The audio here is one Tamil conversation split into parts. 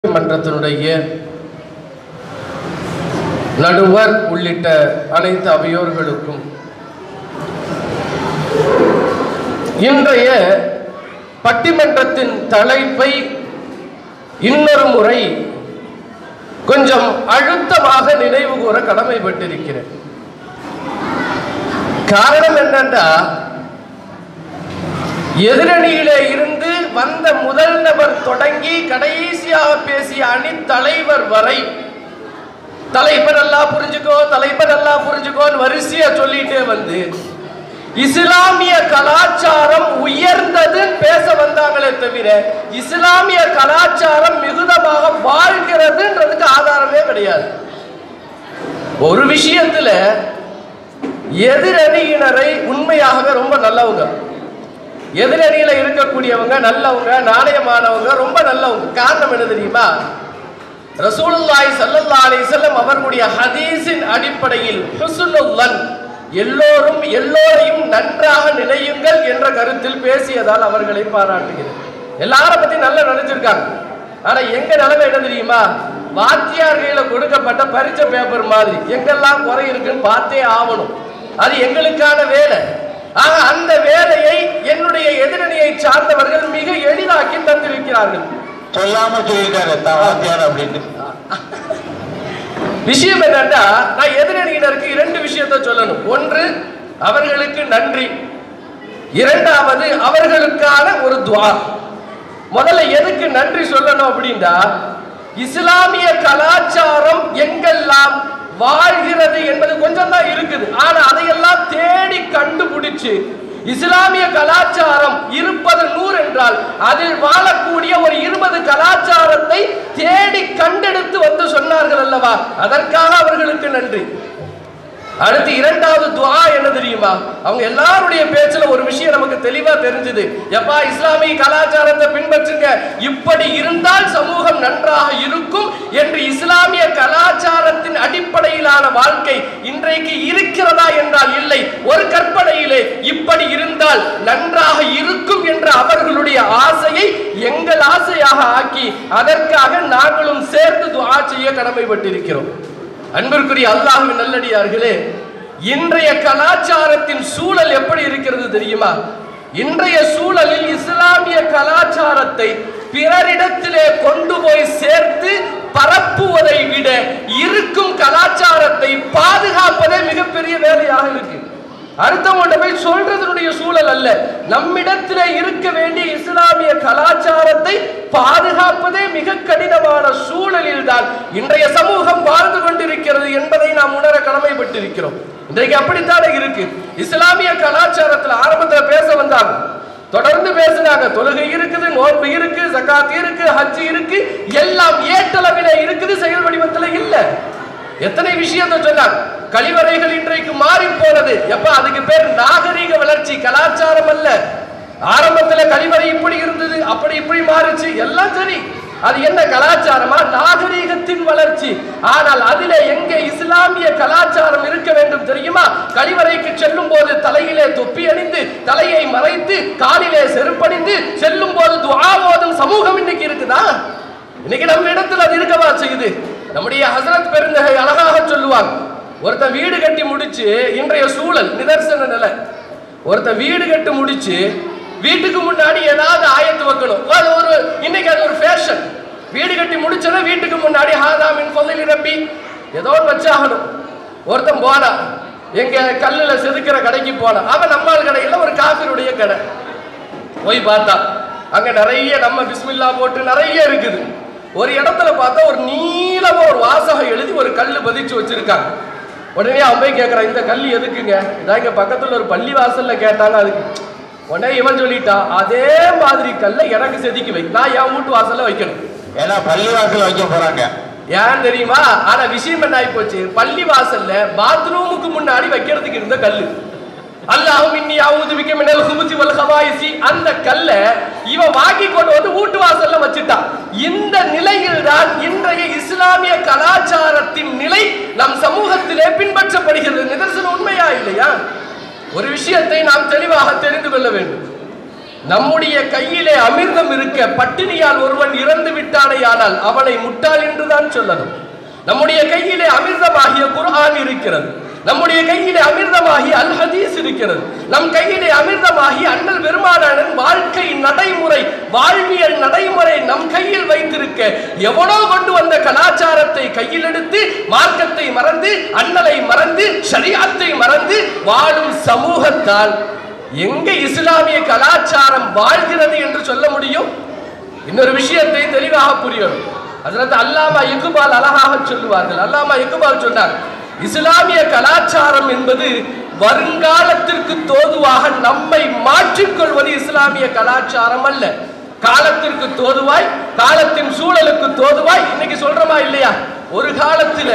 மன்றத்தினுடைய நடுவர் உள்ளிட்ட அனைத்து அவையோர்களுக்கும் இன்றைய பட்டிமன்றத்தின் தலைப்பை இன்னொரு முறை கொஞ்சம் அழுத்தமாக நினைவு கூற கடமைப்பட்டிருக்கிறேன் காரணம் என்னன்னா எதிரணியிலே இருந்து வந்த முதல் நபர் தொடங்கி கடைசியாக பேசிய அணி தலைவர் வரை தலைப்பை நல்லா புரிஞ்சுக்கோ தலைப்பை நல்லா புரிஞ்சுக்கோன்னு வரிசையா சொல்லிட்டே வந்து இஸ்லாமிய கலாச்சாரம் உயர்ந்ததுன்னு பேச வந்தாங்களே தவிர இஸ்லாமிய கலாச்சாரம் மிகுதமாக வாழ்கிறதுன்றதுக்கு ஆதாரமே கிடையாது ஒரு விஷயத்துல எதிரணியினரை உண்மையாகவே ரொம்ப நல்லவங்க எதிரணியில இருக்கக்கூடியவங்க நல்லவங்க நாணயமானவங்க ரொம்ப நல்லவங்க காரணம் என்ன தெரியுமா ரசூலுல்லாஹி ஸல்லல்லாஹு அலைஹி வஸல்லம் அவர்களுடைய ஹதீஸின் அடிப்படையில் ஹுஸ்னுல்லன் எல்லோரும் எல்லோரையும் நன்றாக நினையுங்கள் என்ற கருத்தில் பேசியதால் அவர்களை பாராட்டுகிறேன் எல்லாரும் பத்தி நல்லா நினைச்சிருக்காங்க ஆனா எங்க நிலைமை என்ன தெரியுமா வாத்தியார் கையில கொடுக்கப்பட்ட பரீட்சை பேப்பர் மாதிரி எங்கெல்லாம் குறை இருக்குன்னு பார்த்தே ஆகணும் அது எங்களுக்கான வேலை ஆக அந்த வேலையை என்னுடைய எதிரணியை சார்ந்தவர்கள் மிக எளிதாக்கி தந்திருக்கிறார்கள் சொல்லாம சொல்லிட்டாரு தான் வாத்தியார் அப்படின்னு விஷயம் என்னன்னா நான் எதிரணியினருக்கு இரண்டு விஷயத்தை சொல்லணும் ஒன்று அவர்களுக்கு நன்றி இரண்டாவது அவர்களுக்கான ஒரு துவா முதல்ல எதுக்கு நன்றி சொல்லணும் அப்படின்னா இஸ்லாமிய கலாச்சாரம் எங்கெல்லாம் வாழ்கிறது என்பது கொஞ்சம் தான் இருக்குது ஆனா அதையெல்லாம் தேடி கண்டுபிடிச்சு இஸ்லாமிய கலாச்சாரம் இருப்பது நூறு என்றால் அதில் வாழக்கூடிய ஒரு இருபது கலாச்சாரத்தை தேடி கண்டெடுத்து வந்து சொன்னார்கள் அல்லவா அதற்காக அவர்களுக்கு நன்றி அடுத்து இரண்டாவது துஆ என்ன தெரியுமா அவங்க எல்லாருடைய பேச்சுல ஒரு விஷயம் நமக்கு தெளிவா தெரிஞ்சது எப்பா இஸ்லாமிய கலாச்சாரத்தை பின்பற்றுங்க இப்படி இருந்தால் சமூகம் நன்றாக இருக்கும் என்று இஸ்லாமிய கலாச்சாரத்தின் அடிப்படையிலான வாழ்க்கை இன்றைக்கு இருக்கிறதா என்றால் இல்லை ஒரு கற்பனையிலே இப்படி இருந்தால் நன்றாக இருக்கும் என்ற அவர்களுடைய ஆசையை எங்கள் ஆசையாக ஆக்கி அதற்காக நாங்களும் சேர்த்து துஆ செய்ய கடமைப்பட்டிருக்கிறோம் அன்பிற்குரிய அல்லாஹ்வின் நல்லடியார்களே இன்றைய கலாச்சாரத்தின் சூழல் எப்படி இருக்கிறது தெரியுமா இன்றைய சூழலில் இஸ்லாமிய கலாச்சாரத்தை பிறரிடத்திலே கொண்டு போய் சேர்த்து பரப்புவதை விட இருக்கும் கலாச்சாரத்தை பாதுகாப்பதே மிகப்பெரிய வேலையாக இருக்கு அடுத்தவங்க போய் சொல்றதனுடைய சூழல் அல்ல நம்மிடத்திலே இருக்க வேண்டிய இஸ்லாமிய கலாச்சாரத்தை பாதுகாப்பதே மிக கடினமான சூழலில் தான் இன்றைய சமூகம் வாழ்ந்து கொண்டிருக்கிறது என்பதை நாம் உணர கடமைப்பட்டிருக்கிறோம் இன்றைக்கு அப்படித்தானே இருக்கு இஸ்லாமிய கலாச்சாரத்துல ஆரம்பத்துல பேச வந்தாங்க தொடர்ந்து பேசினாங்க தொழுகை இருக்குது நோன்பு இருக்கு ஜகாத் இருக்கு ஹஜ் இருக்கு எல்லாம் ஏற்றளவிலே இருக்குது செயல் வடிவத்துல இல்ல எத்தனை விஷயத்தை சொன்னாங்க கழிவறைகள் இன்றைக்கு மாறி போனது எப்ப அதுக்கு பேர் நாகரீக வளர்ச்சி கலாச்சாரம் அல்ல ஆரம்பத்துல கழிவறை இப்படி இருந்தது அப்படி இப்படி மாறுச்சு எல்லாம் சரி அது என்ன கலாச்சாரமா நாகரீகத்தின் வளர்ச்சி ஆனால் அதிலே எங்கே இஸ்லாமிய கலாச்சாரம் இருக்க வேண்டும் தெரியுமா கழிவறைக்கு செல்லும் போது தலையிலே தொப்பி அணிந்து தலையை மறைத்து காலிலே செருப்பணிந்து செல்லும் போது துஆ ஓதும் சமூகம் இன்னைக்கு இருக்குதா இன்னைக்கு நம்ம இடத்துல அது இருக்கவா செய்யுது நம்முடைய ஹசரத் பெருந்தகை அழகாக சொல்லுவாங்க ஒருத்தன் வீடு கட்டி முடிச்சு இன்றைய சூழல் நிதர்சன நிலை ஒருத்தன் வீடு கட்டி முடிச்சு வீட்டுக்கு முன்னாடி ஏதாவது ஆயத்து வைக்கணும் அது ஒரு இன்னைக்கு அது ஒரு ஃபேஷன் வீடு கட்டி முடிச்சத வீட்டுக்கு முன்னாடி ஹாதாமின் பொதலி ரப்பி ஏதோ ஒன்று வச்சாகணும் ஒருத்தன் போனான் எங்க கல்லுல செதுக்கிற கடைக்கு போனான் அவன் நம்மால் கடையில் ஒரு காஃபிருடைய கடை போய் பார்த்தா அங்க நிறைய நம்ம பிஸ்மில்லா போட்டு நிறைய இருக்குது ஒரு இடத்துல பார்த்தா ஒரு நீளமா ஒரு வாசகம் எழுதி ஒரு கல்லு பதிச்சு வச்சிருக்காங்க உடனே அவன் போய் கேட்கறான் இந்த கல் எதுக்குங்க இதான் இங்க பக்கத்துல ஒரு பள்ளி வாசல்ல கேட்டாங்க அதுக்கு உடனே இவன் சொல்லிட்டான் அதே மாதிரி கல்லை எனக்கு செதுக்கி வை நான் என் வீட்டு வாசல்ல வைக்கணும் ஏன்னா பள்ளிவாசல் வைக்க போறாங்க ஏன் தெரியுமா ஆனா விஷயம் என்ன ஆகி போச்சு பள்ளி வாசல்ல பாத்ரூமுக்கு முன்னாடி வைக்கிறதுக்கு இருந்த கல்லு அல்லாஹும் இன்னி அவுது பிக்க மினல் ஹுமுசி வல் ஹவாயிசி அந்த கல்ல இவன் வாங்கி கொண்டு வந்து வீட்டு வாசல்ல வச்சுட்டான் இந்த நிலையில் தான் இன்றைய இஸ்லாமிய கலாச்சாரத்தின் நிலை நம் சமூகத்திலே பின்பற்றப்படுகிறது நிதர்சனம் உண்மையா இல்லையா ஒரு விஷயத்தை நாம் தெளிவாக தெரிந்து கொள்ள வேண்டும் நம்முடைய கையிலே அமிர்தம் இருக்க பட்டினியால் ஒருவன் இறந்து விட்டானேயானால் அவனை முட்டாள் என்றுதான் சொல்லணும் நம்முடைய கையிலே அமிர்தமாகிய குர்ஆன் இருக்கிறது நம்முடைய கையிலே அமிர்தமாகிய அல் ஹதீஸ் இருக்கிறது நம் கையிலே அமிர்தமாகிய அண்ணல் பெருமானாரின் வாழ்க்கை நடைமுறை வாழ்வியல் நடைமுறை நம் கையில் வைத்திருக்க எவனோ கொண்டு வந்த கலாச்சாரத்தை கையில் எடுத்து மார்க்கத்தை மறந்து அண்ணலை மறந்து ஷரியாத்தை மறந்து வாழும் சமூகத்தால் எங்க இஸ்லாமிய கலாச்சாரம் வாழ்கிறது என்று சொல்ல முடியும் இன்னொரு விஷயத்தை தெளிவாக புரியணும் அதற்கு அல்லாமா இக்குபால் அழகாக சொல்லுவார்கள் அல்லாமா இக்குபால் சொன்னார் இஸ்லாமிய கலாச்சாரம் என்பது வருங்காலத்திற்கு தோதுவாக நம்மை மாற்றிக்கொள்வது இஸ்லாமிய கலாச்சாரம் அல்ல காலத்திற்கு தோதுவாய் காலத்தின் சூழலுக்கு தோதுவாய் இன்னைக்கு சொல்றோமா இல்லையா ஒரு காலத்துல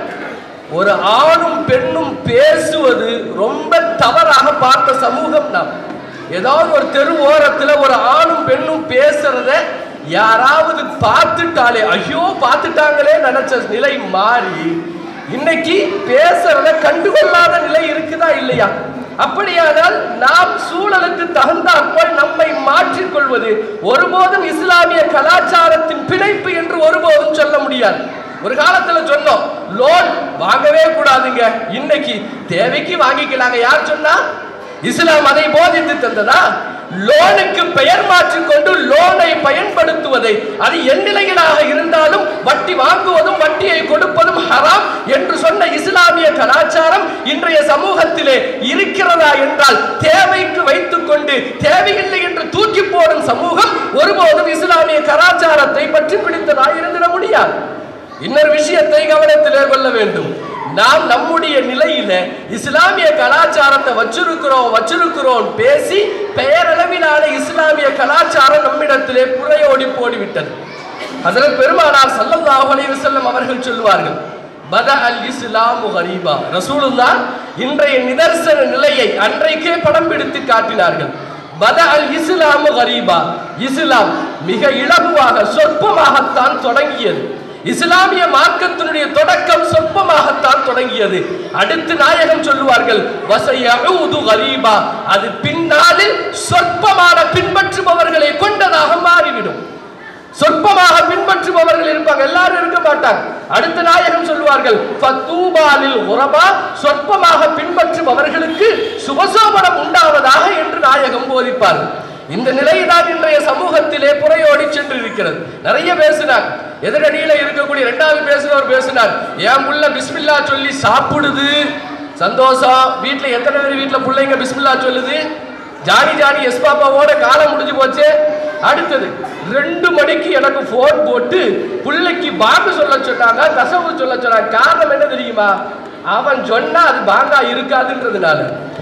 ஒரு ஆணும் பெண்ணும் பேசுவது ரொம்ப தவறாக பார்த்த சமூகம் நாம் ஏதாவது ஒரு தெரு ஓரத்துல ஒரு ஆணும் பெண்ணும் பேசுறத யாராவது பார்த்துட்டாலே ஐயோ பார்த்துட்டாங்களே நினைச்ச நிலை மாறி இன்னைக்கு பேசுறத கண்டுகொள்ளாத நிலை இருக்குதா இல்லையா அப்படியானால் நாம் சூழலுக்கு தகுந்தாற்போல் நம்மை மாற்றிக்கொள்வது ஒருபோதும் இஸ்லாமிய கலாச்சாரத்தின் பிழைப்பு என்று ஒருபோதும் சொல்ல முடியாது ஒரு காலத்துல சொன்னோம் லோன் வாங்கவே கூடாதுங்க இன்னைக்கு தேவைக்கு வாங்கிக்கலாங்க யார் சொன்னா இஸ்லாம் அதை போதித்து தந்ததா லோனுக்கு பெயர் மாற்றிக்கொண்டு லோனை பயன்படுத்துவதை அது எந்நிலையிலாக இருந்தாலும் வட்டி வாங்குவதும் வட்டியை கொடுப்பதும் ஹராம் என்று சொன்ன இஸ்லாமிய கலாச்சாரம் இன்றைய சமூகத்திலே இருக்கிறதா என்றால் தேவைக்கு வைத்துக்கொண்டு தேவையில்லை என்று தூக்கி போடும் சமூகம் ஒருபோதும் இஸ்லாமிய கலாச்சாரத்தை பற்றி பிடித்ததா இருந்திட முடியாது இன்னொரு விஷயத்தை கவனத்திலே கொள்ள வேண்டும் நாம் நம்முடைய நிலையில இஸ்லாமிய கலாச்சாரத்தை வச்சிருக்கிறோம் வச்சிருக்கிறோம் பேசி பெயரளவிலான இஸ்லாமிய கலாச்சாரம் நம்மிடத்திலே புறையோடி போடிவிட்டது அதில் பெருமானார் ஸல்லல்லாஹு அலைஹி வஸல்லம் அவர்கள் சொல்லுவார்கள் பத அல் இஸ்லாமு கரீபா ரசூலுல்லாஹ் இன்றைய நிதர்சன நிலையை அன்றைக்கே படம் பிடித்து காட்டினார்கள் பத அல் இஸ்லாமு கரீபா இஸ்லாம் மிக இலகுவாக சொற்பமாகத்தான் தொடங்கியது இஸ்லாமிய மார்க்கத்தினுடைய தொடக்கம் சொற்பமாகத்தான் தொடங்கியது அடுத்து நாயகம் சொல்லுவார்கள் வசையஊது கரீபா அது பின்னாளில் சொற்பமான பின்பற்றுபவர்களை கொண்டதாக மாறிவிடும் சொற்பமாக பின்பற்றுபவர்கள் இருப்பாங்க எல்லாரும் இருக்க மாட்டாங்க அடுத்த நாயகம் சொல்லுவார்கள் ஃபத்தூபாலில் உரபா சொற்பமாக பின்பற்றுபவர்களுக்கு சுபசோபனம் உண்டாவதாக என்று நாயகம் போதிப்பார்கள் இந்த நிலைதான் இன்றைய சமூகத்திலே புறையோடி சென்று இருக்கிறது நிறைய பேசினார் எதிரடியில இருக்கக்கூடிய இரண்டாவது பேசுறவர் பேசினார் என் புள்ள பிஸ்மில்லா சொல்லி சாப்பிடுது சந்தோஷம் வீட்டுல எத்தனை பேர் வீட்டுல பிள்ளைங்க பிஸ்மில்லா சொல்லுது ஜானி ஜானி எஸ் பாப்பாவோட காலம் முடிஞ்சு போச்சு அடுத்தது ரெண்டு மணிக்கு எனக்கு ஃபோன் போட்டு பிள்ளைக்கு பாங்கு சொல்ல சொன்னாங்க தசவு சொல்ல சொன்னாங்க காரணம் என்ன தெரியுமா அவன் சொன்னா அது பாங்கா இருக்காதுன்றதுனால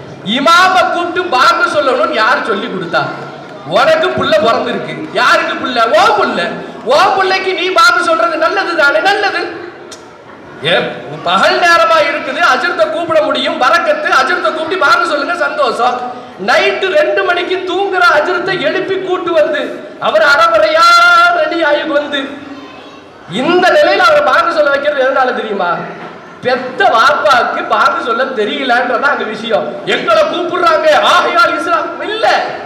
இமாம கூப்பிட்டு பாங்கு சொல்லணும்னு யார் சொல்லி கொடுத்தா உனக்கு புள்ள பிறந்திருக்கு யாருக்கு புள்ள ஓ புள்ள ஓ புள்ளைக்கு நீ பாங்கு சொல்றது நல்லது தானே நல்லது ஏ, பகல் நேரமா இருக்குது அஜர்த்த கூப்பிட முடியும் வரக்கத்து அஜர்த்த கூப்பிட்டு வாங்க சொல்லுங்க சந்தோஷம் நைட்டு ரெண்டு மணிக்கு தூங்குற அஜர்த்தை எழுப்பி கூட்டு வந்து அவர் அறவரையா ரெடி ஆகி வந்து இந்த நிலையில அவர் பாங்க சொல்ல வைக்கிறது எதனால தெரியுமா பெத்த வாப்பாக்கு பாங்க சொல்ல தெரியலன்றதான் அங்க விஷயம் எங்களை கூப்பிடுறாங்க ஆகையால் இஸ்லாம் இல்ல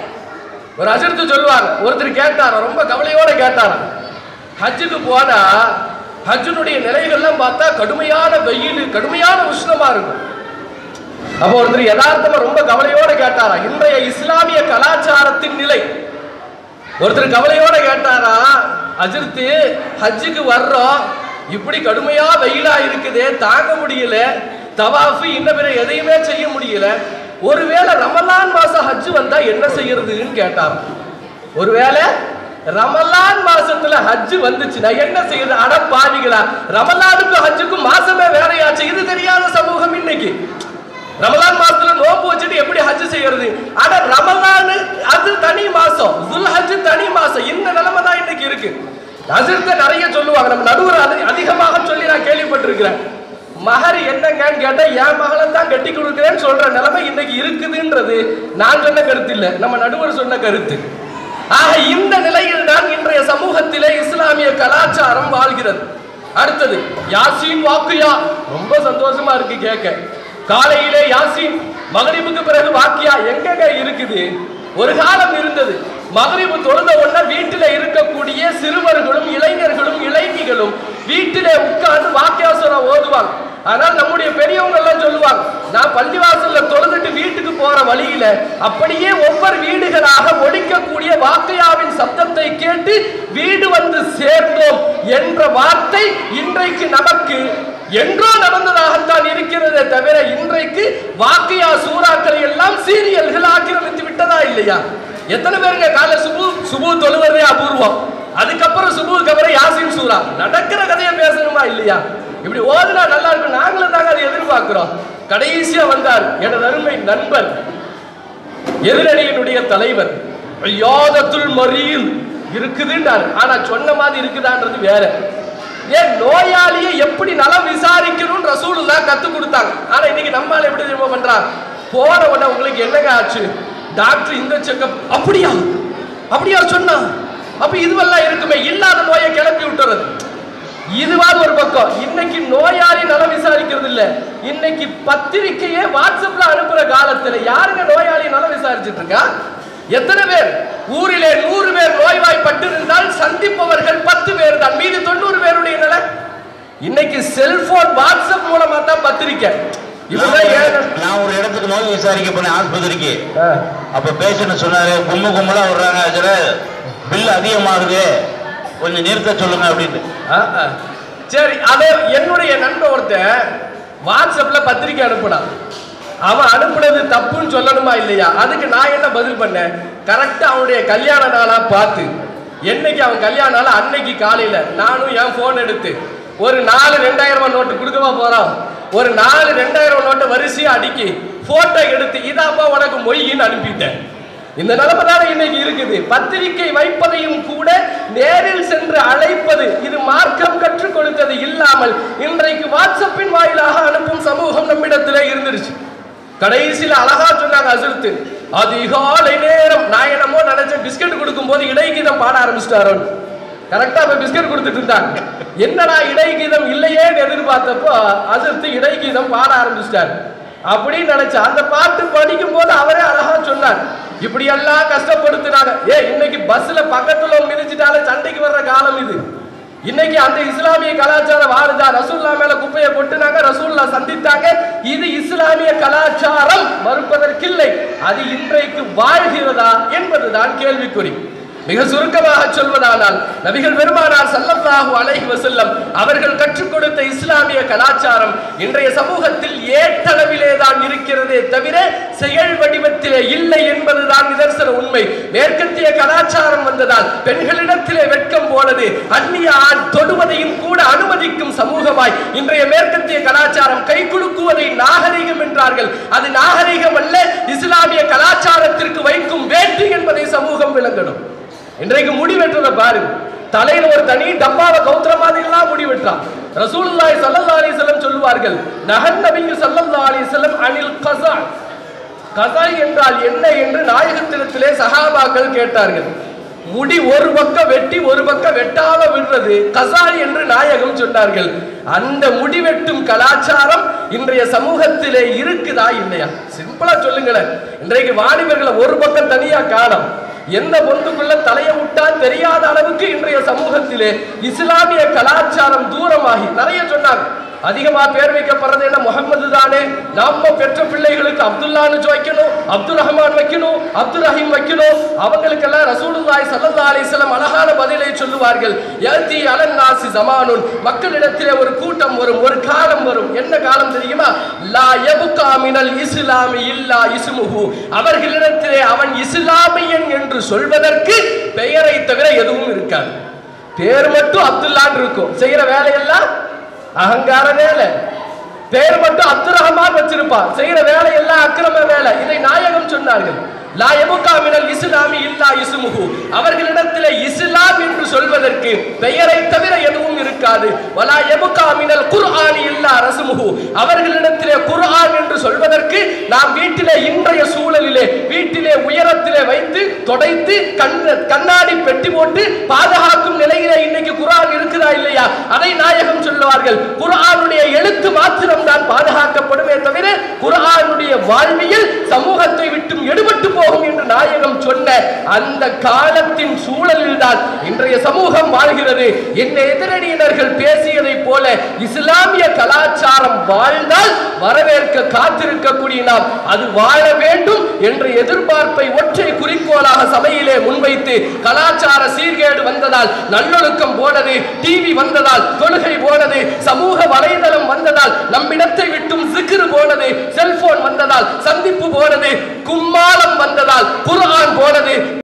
ஒரு அஜர்த்து சொல்லுவாங்க ஒருத்தர் கேட்டாராம் ரொம்ப கவலையோட கேட்டாராம் ஹஜ்ஜுக்கு போனா ஹஜ்ஜுனுடைய நிலைகள்லாம் பார்த்தா கடுமையான வெயில் கடுமையான உஷ்ணமா இருக்கும் அப்போ ஒருத்தர் யதார்த்தமா ரொம்ப கவலையோட கேட்டாரா இன்றைய இஸ்லாமிய கலாச்சாரத்தின் நிலை ஒருத்தர் கவலையோட கேட்டாரா அஜிர்த்து ஹஜ்ஜுக்கு வர்றோம் இப்படி கடுமையா வெயிலா இருக்குதே தாங்க முடியல தவாஃபு இன்ன பிற எதையுமே செய்ய முடியல ஒருவேளை ரமலான் மாசம் ஹஜ்ஜு வந்தா என்ன செய்யறதுன்னு கேட்டார் ஒருவேளை ரமலான் மாசத்துல ஹஜ்ஜு வந்துச்சுன்னா என்ன செய்யுது அட பாவிகளா ரமலானுக்கும் ஹஜ்ஜுக்கும் மாசமே வேறையாச்சு இது தெரியாத சமூகம் இன்னைக்கு ரமலான் மாசத்துல நோன்பு வச்சுட்டு எப்படி ஹஜ் செய்யறது ஆனா ரமலான் அது தனி மாசம் துல் ஹஜ் தனி மாசம் இந்த நிலைமை தான் இன்னைக்கு இருக்கு அசிர்த்த நிறைய சொல்லுவாங்க நம்ம நடுவர் அது அதிகமாக சொல்லி நான் கேள்விப்பட்டிருக்கிறேன் மகர் என்னங்கன்னு கேட்டா என் மகளை தான் கட்டி கொடுக்குறேன்னு சொல்ற நிலைமை இன்னைக்கு இருக்குதுன்றது நான் சொன்ன கருத்து இல்ல நம்ம நடுவர் சொன்ன கருத்து ஆக இந்த நிலையில் தான் இன்றைய சமூகத்திலே இஸ்லாமிய கலாச்சாரம் வாழ்கிறது அடுத்தது யாசீன் வாக்குயா ரொம்ப சந்தோஷமா இருக்கு கேட்க காலையிலே யாசீன் மகரிபுக்கு பிறகு வாக்கியா எங்கங்க இருக்குது ஒரு காலம் இருந்தது மகரிபு தொழுத உடனே வீட்டில் இருக்கக்கூடிய சிறுவர்களும் இளைஞர்களும் இளைஞிகளும் வீட்டிலே உட்கார்ந்து வாக்கியாசுரம் ஓதுவாங்க ஆனால் நம்முடைய பெரியவங்க எல்லாம் சொல்லுவாங்க நான் பள்ளிவாசல்ல தொழுதுட்டு வீட்டுக்கு போற வழியில அப்படியே ஒவ்வொரு வீடுகளாக ஒழிக்கக்கூடிய வாக்கையாவின் சப்தத்தை கேட்டு வீடு வந்து சேர்ந்தோம் என்ற வார்த்தை இன்றைக்கு நமக்கு என்றோ நடந்ததாகத்தான் இருக்கிறதே தவிர இன்றைக்கு வாக்கையா சூறாக்களை எல்லாம் சீரியல்கள் ஆக்கிரமித்து விட்டதா இல்லையா எத்தனை பேருங்க காலை சுபு சுபு தொழுவதே அபூர்வம் அதுக்கப்புறம் சுபுக்கு அப்புறம் யாசின் சூரா நடக்கிற கதையை பேசணுமா இல்லையா இப்படி ஓதுனா நல்லா இருக்கும் நாங்களும் தாங்க அதை எதிர்பார்க்கிறோம் கடைசியா வந்தார் எனது அருமை நண்பன் எதிரணியினுடைய தலைவர் யோதத்துல் மறியில் இருக்குதுன்றார் ஆனா சொன்ன மாதிரி இருக்குதான்றது வேற ஏன் நோயாளியை எப்படி நலம் விசாரிக்கணும்னு ரசூலுல்லா கத்து கொடுத்தாங்க ஆனா இன்னைக்கு நம்மால எப்படி தெரியுமா பண்றாங்க போன உடனே உங்களுக்கு என்னங்க ஆச்சு டாக்டர் இந்த செக்கப் அப்படியா அப்படியா சொன்னா அப்ப இதுவெல்லாம் இருக்குமே இல்லாத நோயை கிளப்பி விட்டுறது இதுவாது ஒரு பக்கம் இன்னைக்கு நோயாளி நலம் விசாரிக்கிறது இல்ல இன்னைக்கு பத்திரிக்கையே வாட்ஸ்அப்ல அனுப்புற காலத்துல யாருங்க நோயாளி நலம் விசாரிச்சுட்டு இருக்கா எத்தனை பேர் ஊரிலே நூறு பேர் நோய்வாய்ப்பட்டு இருந்தால் சந்திப்பவர்கள் பத்து பேர் தான் மீதி தொண்ணூறு பேருடைய நிலை இன்னைக்கு செல்போன் வாட்ஸ்அப் மூலமா தான் பத்திரிக்கை இதுதான் ஏழு நான் ஒரு இடத்துக்கு நோய் விசாரிக்க போனேன் ஆஸ்பத்திரிக்கு ஆ. அப்ப பேஷண்ட் சொன்னாரு கும்மு கும்பலா வர்றாங்க அதுல பில் அதிகமாகுது கொஞ்சம் நிறுத்த சொல்லுங்க அப்படின்னு ஆ, ஆ. சரி அதே என்னுடைய நண்பன் ஒருத்தன் வாட்ஸ்அப்ல பத்திரிக்கை அனுப்புனான் அவன் அனுப்புனது தப்புன்னு சொல்லணுமா இல்லையா அதுக்கு நான் என்ன பதில் பண்ணேன் கரெக்டா அவனுடைய கல்யாண நாளா பார்த்து என்னைக்கு அவன் கல்யாண நாள் அன்னைக்கு காலையில நானும் என் போன் எடுத்து ஒரு நாலு ரெண்டாயிரம் ரூபாய் நோட்டு கொடுக்கவா போறோம் ஒரு நாலு ரெண்டாயிரம் ரூபாய் நோட்டை வரிசையா அடுக்கி போட்டோ எடுத்து இதாப்பா உனக்கு மொய்யின்னு அனுப்பிட்டேன் இந்த நிலைமை தானே இன்னைக்கு இருக்குது பத்திரிகை வைப்பதையும் கூட நேரில் சென்று அழைப்பது இது மார்க்கம் கற்றுக் கொடுத்தது இல்லாமல் இன்றைக்கு வாட்ஸ்அப்பின் வாயிலாக அனுப்பும் சமூகம் நம்மிடத்திலே இருந்துருச்சு கடைசியில அழகா சொன்னாங்க அசுர்த்து அதிகாலை நேரம் நான் என்னமோ நினைச்ச பிஸ்கட் கொடுக்கும்போது இடைகீதம் பாட ஆரம்பிச்சிட்டாரோன்னு கரெக்டா போய் பிஸ்கட் கொடுத்துட்டு இருந்தாங்க என்னடா இடைகீதம் இல்லையேன்னு எதிர்பார்த்தப்போ அசுர்த்து இடைகீதம் பாட ஆரம்பிச்சிட்டார் அப்படின்னு நினைச்சா அந்த பாட்டு படிக்கும் போது அவரே அழகா சொன்னார் இப்படி எல்லாம் கஷ்டப்படுத்தினாங்க ஏ இன்னைக்கு பஸ்ல பக்கத்துல மிதிச்சிட்டாலே சண்டைக்கு வர்ற காலம் இது இன்னைக்கு அந்த இஸ்லாமிய கலாச்சாரம் வாழுதா ரசூல்லா மேல குப்பையை கொட்டுனாங்க ரசூல்லா சந்தித்தாங்க இது இஸ்லாமிய கலாச்சாரம் மறுப்பதற்கில்லை அது இன்றைக்கு வாழ்கிறதா என்பதுதான் கேள்விக்குறி மிக சுருக்கமாக சொல்வதானால் நபிகள் பெருமானார் ஸல்லல்லாஹு அலைஹி வஸல்லம் அவர்கள் கற்றுக் கொடுத்த இஸ்லாமிய கலாச்சாரம் இன்றைய சமூகத்தில் ஏற்றளவிலே தான் இருக்கிறதே தவிர செயல் வடிவத்திலே இல்லை என்பதுதான் நிதர்சன உண்மை மேற்கத்திய கலாச்சாரம் வந்ததால் பெண்களிடத்திலே வெட்கம் போனது அந்நிய ஆண் தொடுவதையும் கூட அனுமதிக்கும் சமூகமாய் இன்றைய மேற்கத்திய கலாச்சாரம் கை குலுக்குவதை நாகரிகம் என்றார்கள் அது நாகரிகம் அல்ல இஸ்லாமிய கலாச்சாரத்திற்கு வைக்கும் வேட்டு என்பதை சமூகம் விளங்கணும் இன்றைக்கு முடி வெட்டுறத பாருங்க தலையில ஒரு தனி டப்பாவை கவுத்துற மாதிரி எல்லாம் முடி வெட்டுறான் ரசூலுல்லாஹி ஸல்லல்லாஹு அலைஹி வஸல்லம் சொல்லுவார்கள் நஹன் நபியு ஸல்லல்லாஹு அலைஹி வஸல்லம் அனில் கஸா கஸா என்றால் என்ன என்று நாயகத்திடத்திலே சஹாபாக்கள் கேட்டார்கள் முடி ஒரு பக்கம் வெட்டி ஒரு பக்கம் வெட்டாம விடுறது கசா என்று நாயகம் சொன்னார்கள் அந்த முடி வெட்டும் கலாச்சாரம் இன்றைய சமூகத்திலே இருக்குதா இல்லையா சிம்பிளா சொல்லுங்களேன் இன்றைக்கு வாலிபர்களை ஒரு பக்கம் தனியா காணும் எந்த பொந்துக்குள்ள தலையை விட்டா தெரியாத அளவுக்கு இன்றைய சமூகத்திலே இஸ்லாமிய கலாச்சாரம் தூரமாகி நிறைய சொன்னாங்க அதிகமா பேர் வைக்கப்படுறது என்ன முகமது தானே நாம பெற்ற பிள்ளைகளுக்கு அப்துல்லான்னு வைக்கணும் அப்துல் ரஹ்மான் வைக்கணும் அப்துல் ரஹீம் வைக்கணும் அவங்களுக்கெல்லாம் ரசூலுல்லாஹி ஸல்லல்லாஹு அலைஹி வஸல்லம் அழகான பதிலை சொல்லுவார்கள் யதி அலன் நாசி ஜமானுன் மக்களிடத்திலே ஒரு கூட்டம் வரும் ஒரு காலம் வரும் என்ன காலம் தெரியுமா லா யபுகா மினல் இஸ்லாமி இல்லா இஸ்முஹு அவர்களிடத்திலே அவன் இஸ்லாமியன் என்று சொல்வதற்கு பெயரை தவிர எதுவும் இருக்காது பேர் மட்டும் அப்துல்லான்னு இருக்கும் செய்யற வேலையெல்லாம் அகங்கார வேலை பேர் மட்டும் அப்துல் ரஹ்மான் வச்சிருப்பான் செய்யற வேலை எல்லாம் அக்கிரம வேலை இதை நாயகம் சொன்னார்கள் லா எபுகா மினல் இஸ்லாமி இல்லா இஸ்முஹு அவர்களிடத்திலே இஸ்லாம் என்று சொல்வதற்கு பெயரை தவிர எதுவும் இருக்காது வலா எபுகா மினல் குர்ஆனி இல்லா ரஸ்முஹு அவர்களிடத்திலே குர்ஆன் என்று சொல்வதற்கு நாம் வீட்டிலே இன்றைய சூழலிலே வீட்டிலே உயரத்திலே வைத்து தொடைத்து கண் கண்ணாடி பெட்டி போட்டு பாதுகாக்கும் நிலையிலே இன்னைக்கு குர்ஆன் இருக்குதா இல்லையா அதை நாயகம் சொல்லுவார்கள் குர்ஆனுடைய எழுத்து மாத்திரம் தான் பாதுகாக்கப்படுமே தவிர குர்ஆனுடைய வாழ்வியல் சமூகத்தை விட்டும் எடுபட்டு போகும் என்று நாயகம் சொன்ன அந்த காலத்தின் சூழலில்தான் இன்றைய சமூகம் வாழ்கிறது என்ன எதிரணியினர்கள் பேசியதைப் போல இஸ்லாமிய கலாச்சாரம் வாழ்ந்தால் வரவேற்க காத்திருக்கக்கூடிய நாம் அது வாழ வேண்டும் என்ற எதிர்பார்ப்பை ஒற்றை குறிக்கோளாக சபையிலே முன்வைத்து கலாச்சார சீர்கேடு வந்ததால் நல்லொழுக்கம் போனது டிவி வந்ததால் தொழுகை போனது சமூக வலைதளம் வந்ததால் நம்மிடத்தை விட்டும் சிக்கிரு போனது செல்போன் வந்ததால் சந்திப்பு போனது கும்மாளம் வந்ததால் குர்ஆன் போனது